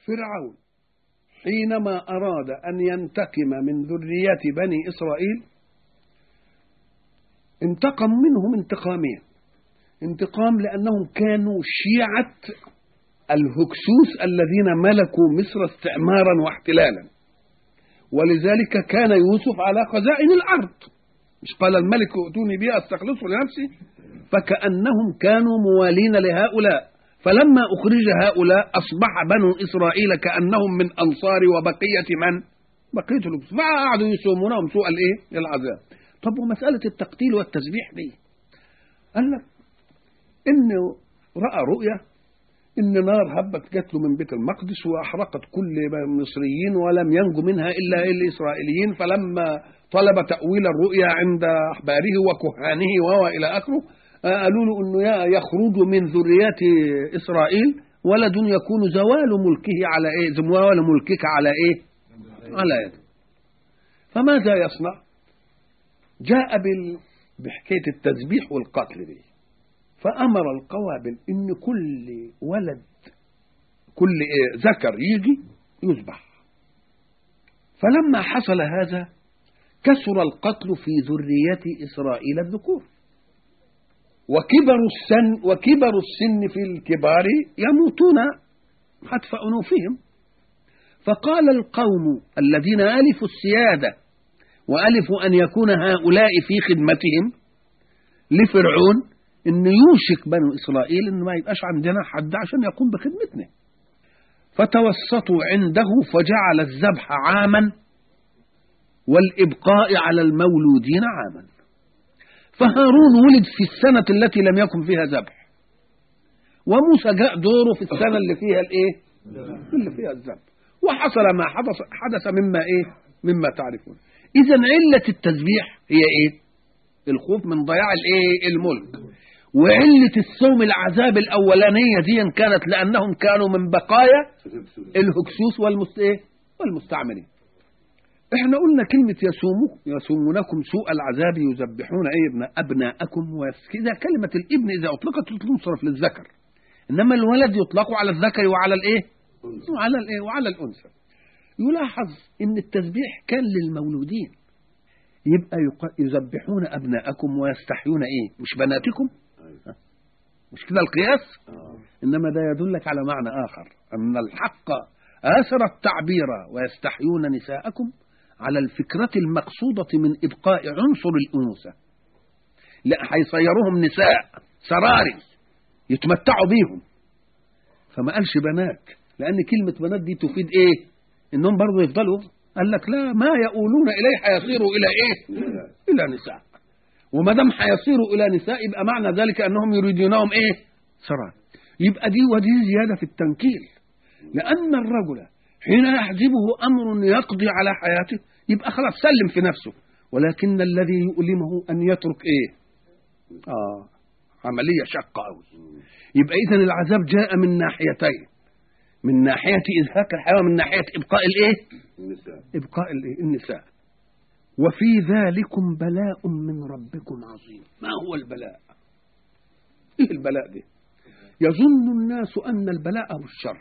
فرعون حينما أراد أن ينتقم من ذرية بني إسرائيل انتقم منهم انتقامين انتقام لأنهم كانوا شيعة الهكسوس الذين ملكوا مصر استعمارا واحتلالا ولذلك كان يوسف على خزائن الأرض مش قال الملك ائتوني بها استخلصه لنفسي فكأنهم كانوا موالين لهؤلاء فلما أخرج هؤلاء أصبح بنو إسرائيل كأنهم من أنصار وبقية من؟ بقية الهكسوس فقعدوا يسومونهم سوء الإيه؟ العذاب طب ومسألة التقتيل والتسبيح دي قال لك إنه رأى رؤية إن نار هبت جات له من بيت المقدس وأحرقت كل المصريين ولم ينجو منها إلا الإسرائيليين فلما طلب تأويل الرؤيا عند أحباره وكهانه وهو إلى آخره قالوا له أنه يخرج من ذريات إسرائيل ولد يكون زوال ملكه على إيه زوال ملكك على إيه على يده فماذا يصنع جاء بال... بحكاية التسبيح والقتل دي فأمر القوابل إن كل ولد كل إيه ذكر يجي يذبح فلما حصل هذا كثر القتل في ذرية إسرائيل الذكور وكبر السن وكبر السن في الكبار يموتون حتف أنوفهم فقال القوم الذين ألفوا السيادة وألفوا أن يكون هؤلاء في خدمتهم لفرعون إن يوشك بنو إسرائيل إن ما يبقاش عندنا حد عشان يقوم بخدمتنا فتوسطوا عنده فجعل الذبح عاما والإبقاء على المولودين عاما فهارون ولد في السنة التي لم يكن فيها ذبح وموسى جاء دوره في السنة اللي فيها الايه اللي فيها الذبح وحصل ما حدث حدث مما ايه مما تعرفون اذا علة التسبيح هي ايه الخوف من ضياع الايه الملك وعلة الصوم العذاب الأولانية دي كانت لأنهم كانوا من بقايا الهكسوس والمست... إيه؟ والمستعمرين احنا قلنا كلمة يسوموا يسومونكم سوء العذاب يذبحون ايه ابن ابناءكم وكذا كلمة الابن اذا اطلقت تنصرف للذكر انما الولد يطلق على الذكر وعلى الايه وعلى الايه وعلى الانثى يلاحظ ان التسبيح كان للمولودين يبقى يذبحون ابناءكم ويستحيون ايه مش بناتكم مش كده القياس انما ده يدلك على معنى اخر ان الحق اثر التعبير ويستحيون نساءكم على الفكرة المقصودة من إبقاء عنصر الأنوثة لا هيصيروهم نساء سراري يتمتعوا بيهم فما قالش بنات لأن كلمة بنات دي تفيد إيه إنهم برضو يفضلوا قال لك لا ما يقولون إليه هيصيروا إلى إيه إلى نساء وما دام هيصيروا إلى نساء يبقى معنى ذلك أنهم يريدونهم إيه سرار يبقى دي ودي زيادة في التنكيل لأن الرجل حين يحجبه أمر يقضي على حياته يبقى خلاص سلم في نفسه ولكن الذي يؤلمه أن يترك إيه آه عملية شقة أوي يبقى إذا العذاب جاء من ناحيتين من ناحية إزهاق الحياة ومن ناحية إبقاء الإيه النساء إبقاء الإيه؟ النساء وفي ذلكم بلاء من ربكم عظيم ما هو البلاء إيه البلاء ده يظن الناس أن البلاء هو الشر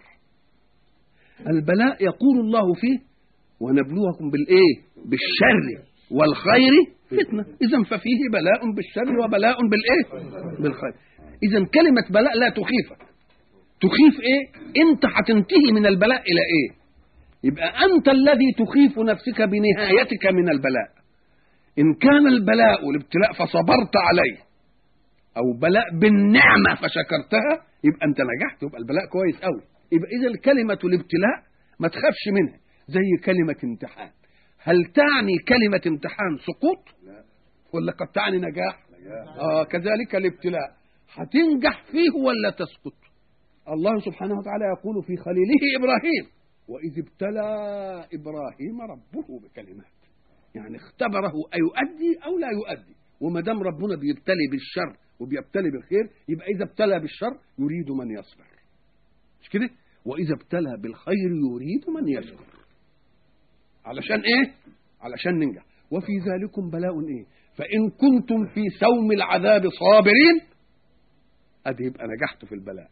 البلاء يقول الله فيه ونبلوكم بالإيه بالشر والخير فتنة إذا ففيه بلاء بالشر وبلاء بالإيه بالخير إذا كلمة بلاء لا تخيفك تخيف إيه أنت هتنتهي من البلاء إلى إيه يبقى أنت الذي تخيف نفسك بنهايتك من البلاء إن كان البلاء الابتلاء فصبرت عليه أو بلاء بالنعمة فشكرتها يبقى أنت نجحت يبقى البلاء كويس قوي يبقى إذا كلمة الابتلاء ما تخافش منها زي كلمة امتحان هل تعني كلمة امتحان سقوط لا ولا قد تعني نجاح نجاح آه كذلك الابتلاء هتنجح فيه ولا تسقط الله سبحانه وتعالى يقول في خليله إبراهيم وإذ ابتلى إبراهيم ربه بكلمات يعني اختبره أيؤدي أو لا يؤدي وما دام ربنا بيبتلي بالشر وبيبتلي بالخير يبقى إذا ابتلى بالشر يريد من يصبر مش كده وإذا ابتلى بالخير يريد من يشكر علشان إيه علشان ننجح وفي ذلكم بلاء إيه فإن كنتم في سوم العذاب صابرين أدي يبقى نجحت في البلاء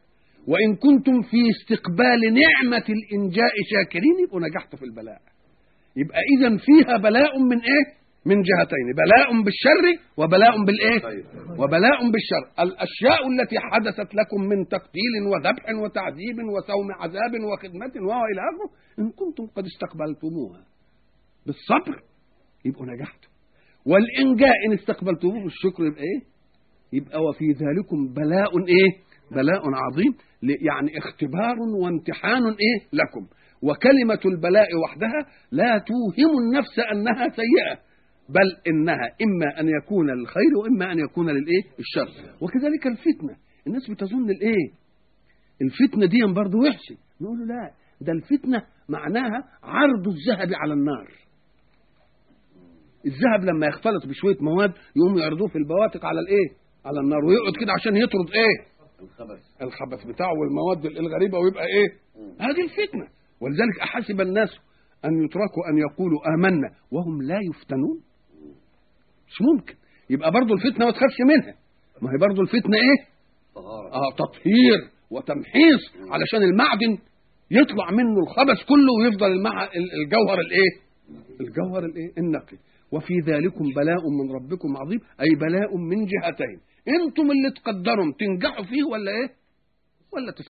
وإن كنتم في استقبال نعمة الإنجاء شاكرين يبقوا نجحتوا في البلاء يبقى إذا فيها بلاء من إيه؟ من جهتين بلاء بالشر وبلاء بالإيه؟ وبلاء بالشر الأشياء التي حدثت لكم من تقتيل وذبح وتعذيب وسوم عذاب وخدمة وإلى آخره إن كنتم قد استقبلتموها بالصبر يبقوا نجحتوا والإنجاء إن استقبلتموه بالشكر يبقى إيه؟ يبقى وفي ذلكم بلاء إيه؟ بلاء عظيم يعني اختبار وامتحان إيه لكم وكلمة البلاء وحدها لا توهم النفس أنها سيئة بل إنها إما أن يكون للخير وإما أن يكون للإيه الشر وكذلك الفتنة الناس بتظن الإيه الفتنة دي برضه وحشة نقول له لا ده الفتنة معناها عرض الذهب على النار الذهب لما يختلط بشوية مواد يقوم يعرضوه في البواتق على الإيه على النار ويقعد كده عشان يطرد إيه الخبث الخبث بتاعه والمواد الغريبة ويبقى إيه هذه الفتنة ولذلك أحسب الناس أن يتركوا أن يقولوا آمنا وهم لا يفتنون مش ممكن يبقى برضه الفتنة ما تخافش منها ما هي برضه الفتنة إيه طهارة آه تطهير وتمحيص علشان المعدن يطلع منه الخبث كله ويفضل المع... الجوهر الايه الجوهر الايه النقي وفي ذلكم بلاء من ربكم عظيم اي بلاء من جهتين انتم اللي تقدروا تنجحوا فيه ولا ايه ولا تسقطوا